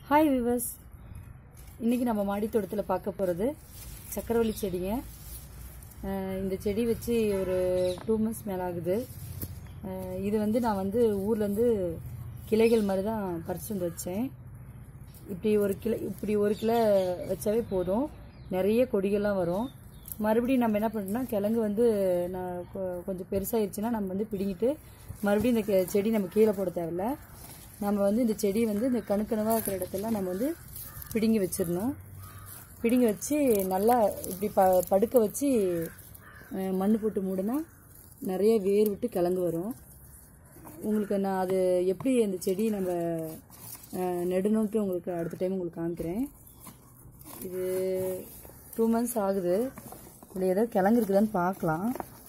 hi viewers இன்றைக்கி நம்ம மாடி தோட்டத்தில் பார்க்க போகிறது சக்கரவள்ளி செடிங்க அஹ் இந்த செடி வச்சு ஒரு டூ மந்த்ஸ் மேலே ஆகுது அஹ் இது வந்து நான் வந்து ஊர்லேருந்து கிளைகள் மாதிரி தான் பறிச்சு வந்து வச்சேன் இப்படி ஒரு கிளை இப்படி ஒரு கிளை வச்சாவே போதும் நிறைய கொடிகள்லாம் வரும் மறுபடியும் நம்ம என்ன பண்ணோம்னா கிழங்கு வந்து நான் கொ- கொஞ்சம் பெருசாகிடுச்சுன்னா நம்ம வந்து பிடிங்கிட்டு மறுபடியும் இந்த கெ- செடி நம்ம கீழே போட தேவையில்ல நம்ம வந்து இந்த செடி வந்து இந்த கணுக்கணுவாக இருக்கிற இடத்துல நம்ம வந்து பிடுங்கி வச்சிடணும் பிடுங்கி வச்சு நல்லா இப்படி ப படுக்க வச்சு அஹ், மண் போட்டு மூடினா நிறைய வேர் விட்டு கிழங்கு வரும் உங்களுக்கு நான் அது எப்படி அந்த செடி நம்ம அஹ், நடணுன்ட்டு உங்களுக்கு அடுத்த டைம் உங்களுக்கு காமிக்கிறேன் இது டூ மந்த்ஸ் ஆகுது இதில் ஏதோ கிழங்கு இருக்குதான்னு பார்க்கலாம்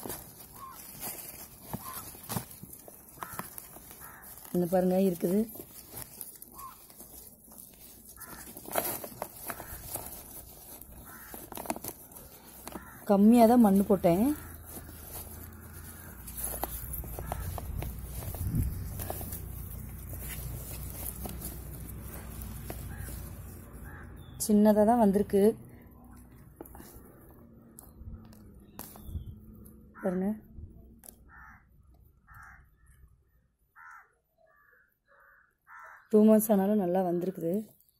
இந்த பாருங்க இருக்குது கம்மியாக தான் மண் போட்டேன் சின்னதாக தான் வந்திருக்கு பாருங்க டூ மந்த்ஸ் ஆனாலும் நல்லா வந்திருக்குது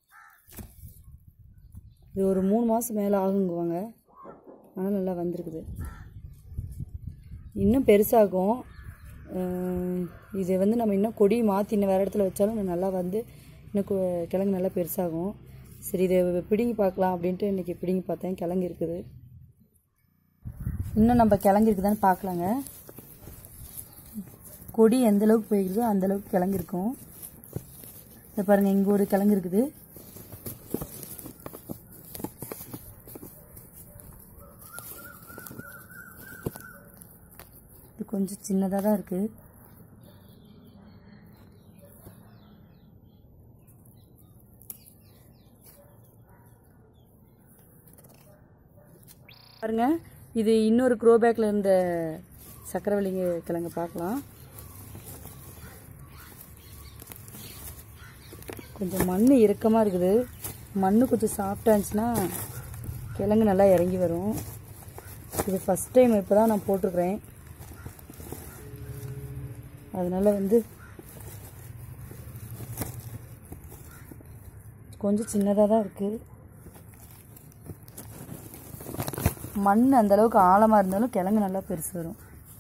இது ஒரு மூணு மாதம் மேலே ஆகுங்குவாங்க ஆனால் நல்லா வந்திருக்குது இன்னும் பெருசாகும் அஹ் இது வந்து நம்ம இன்னும் கொடி மாற்றி இன்னும் வேறு இடத்துல வச்சாலும் இன்னும் நல்லா வந்து இன்னும் கு- கிழங்கு நல்லா பெருசாகும் சரி இதை பிடுங்கி பார்க்கலாம் அப்படின்ட்டு இன்றைக்கி பிடுங்கி பார்த்தேன் கிழங்கு இருக்குது இன்னும் நம்ம கிழங்கு இருக்குதான்னு பார்க்கலாங்க கொடி எந்த அளவுக்கு போயிருக்குதோ அந்த அளவுக்கு கிழங்கு இருக்கும் இதை பாருங்க இங்கே ஒரு கிழங்கு இருக்குது இது கொஞ்சம் சின்னதாக தான் இருக்குது பாருங்க இது இன்னொரு க்ரோ பேக்கில் இருந்த சக்கரவள்ளிங்க கிழங்கு பார்க்கலாம் கொஞ்சம் மண் இறுக்கமாக இருக்குது மண் கொஞ்சம் சாஃப்டாக இருந்துச்சுன்னா கிழங்கு நல்லா இறங்கி வரும் இது ஃபஸ்ட் டைம் இப்போ தான் நான் போட்டிருக்கிறேன் அதனால் வந்து கொஞ்சம் சின்னதாக தான் இருக்குது மண் அந்த அளவுக்கு ஆழமாக இருந்தாலும் கிழங்கு நல்லா பெருசு வரும்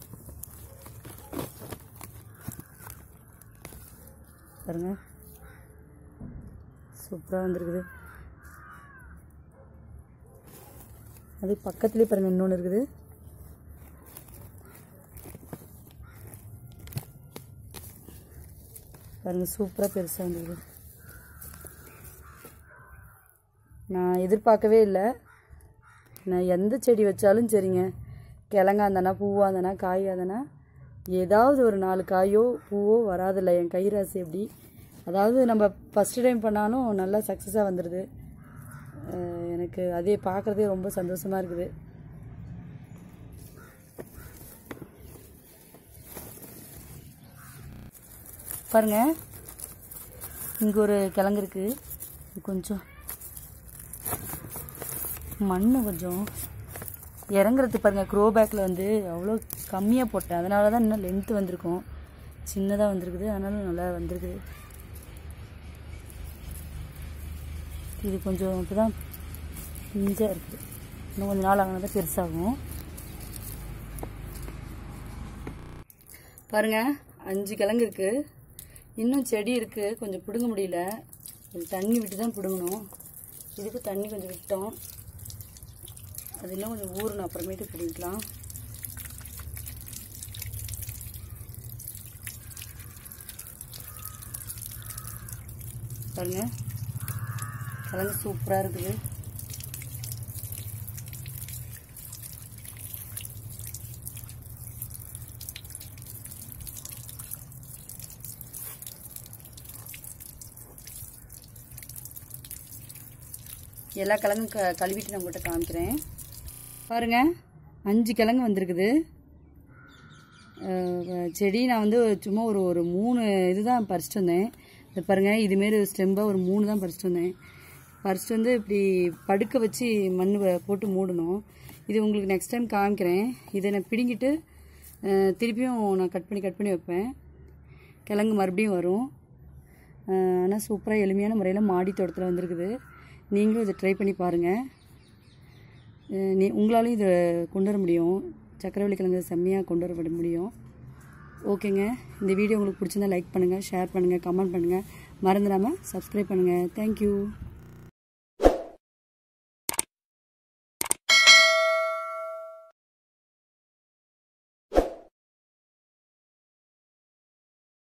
பாருங்க சூப்பராக வந்திருக்குது அது பக்கத்துலேயே பாருங்க இன்னொன்று இருக்குது பாருங்க சூப்பராக பெருசாக வந்திருக்குது நான் எதிர்பார்க்கவே இல்லை நான் எந்த செடி வச்சாலும் சரிங்க கிழங்கா இருந்தானா பூவாக இருந்தானா காயாக இருந்தானா ஏதாவது ஒரு நாலு காயோ பூவோ வராதில்ல என் கைராசி எப்படி அதாவது நம்ம ஃபஸ்ட்டு டைம் பண்ணாலும் நல்லா சக்ஸஸாக வந்துடுது அஹ் எனக்கு அதே பார்க்குறதே ரொம்ப சந்தோஷமாக இருக்குது பாருங்க இங்கே ஒரு கிழங்கு இருக்குது இது கொஞ்சம் மண் கொஞ்சம் இறங்குறது பாருங்க க்ரோ பேக்கில் வந்து அவ்வளோ கம்மியாக போட்டேன் அதனால தான் இன்னும் லென்த்து வந்திருக்கும் சின்னதாக வந்திருக்குது அதனால நல்லா வந்திருக்குது இது கொஞ்சம் இப்போ தான் பிஞ்சாக இருக்குது இன்னும் கொஞ்சம் நாள் ஆகினா தான் பெருசாகும் பாருங்க அஞ்சு கிழங்கு இருக்குது இன்னும் செடி இருக்குது கொஞ்சம் பிடுங்க முடியல கொஞ்சம் தண்ணி விட்டு தான் பிடுங்கணும் இதுக்கு தண்ணி கொஞ்சம் விட்டோம் அது இன்னும் கொஞ்சம் ஊறணும் அப்புறமேட்டு பிடிக்கலாம் பாருங்க கிழங்கு சூப்பராக இருக்குது எல்லா கிழங்கும் க கழுவிட்டு நான் உங்கள்கிட்ட காமிக்கிறேன் பாருங்க அஞ்சு கிழங்கு வந்திருக்குது அஹ் செடி நான் வந்து சும்மா ஒரு ஒரு மூணு இதுதான் பறிச்சிட்டு வந்தேன் இது பாருங்கள் இதுமாரி ஸ்டெம்பாக ஒரு மூணு தான் பறிச்சிட்டு வந்தேன் பறிச்சிட்டு வந்து இப்படி படுக்க வச்சு மண் வ- போட்டு மூடணும் இது உங்களுக்கு நெக்ஸ்ட் டைம் காமிக்கிறேன் இதை நான் பிடுங்கிட்டு அஹ், திருப்பியும் நான் கட் பண்ணி கட் பண்ணி வைப்பேன் கிழங்கு மறுபடியும் வரும் ஆனால் சூப்பராக எளிமையான முறையில் மாடி தோட்டத்தில் வந்திருக்குது நீங்களும் இதை ட்ரை பண்ணி பாருங்கள் அஹ் நீ உங்களாலையும் இதை கொண்டு வர முடியும் சக்கரவள்ளி கிழங்கு செம்மையாக கொண்டு வர முடியும் ஓகேங்க இந்த வீடியோ உங்களுக்கு பிடிச்சிருந்தா லைக் பண்ணுங்கள் ஷேர் பண்ணுங்கள் கமெண்ட் பண்ணுங்கள் மறந்துடாமல் சப்ஸ்கிரைப் பண்ணுங்கள் தேங்க்யூ